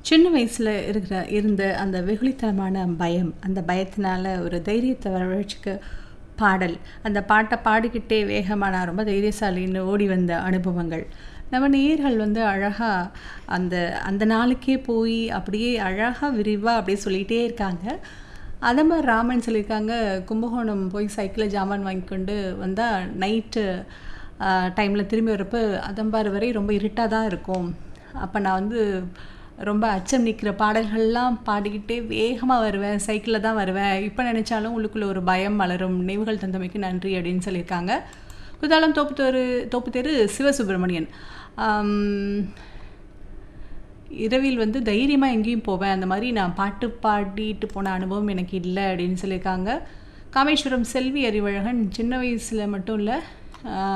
சின்ன வயசுல இருக்கிற இருந்த அந்த வெகுளித்தனமான பயம், அந்த பயத்தினால ஒரு தைரியத்த வரவழைச்சுக்க பாடல். அந்த பாட்ட பாடிக்கிட்டே வேகமா நான் ரொம்ப தைரியசாலின்னு ஓடி வந்த அனுபவங்கள். நம்ம நேயர்கள் வந்து அழகா அந்த அந்த நாளுக்கே போய் அப்படியே அழகா விரிவா அப்படியே சொல்லிட்டே இருக்காங்க. அதே மாரி ராமன் சொல்லியிருக்காங்க, கும்பகோணம் போய் சைக்கிள்ல ஜாமான் வாங்கிக் கொண்டு வந்தா நைட்டு அ டைம்ல திரும்பி வரப்ப அதம்பாறு வரை ரொம்ப இருட்டா தான் இருக்கும். அப்ப நான் வந்து ரொம்ப அச்சம் நிக்கிற பாடல்கள்லாம் பாடிக்கிட்டே வேகமா வருவேன். சைக்கிள்ல தான் வருவேன். இப்ப நினைச்சாலும் உள்ளுக்குள்ள ஒரு பயம் மலரும். நினைவுகள் தந்தமைக்கு நன்றி அப்படின்னு சொல்லியிருக்காங்க. குத்தாலம் தோப்புத்தெரு தோப்புத்தெரு சிவசுப்பிரமணியன். அம் இரவில் வந்து தைரியமா எங்கேயும் போவேன். அந்த மாரி நான் பாட்டு பாடிட்டு போன அனுபவம் எனக்கு இல்ல அப்படின்னு சொல்லியிருக்காங்க. காமேஸ்வரம் செல்வி அறிவழகன் சின்ன வயசுல மட்டும் இல்ல, அ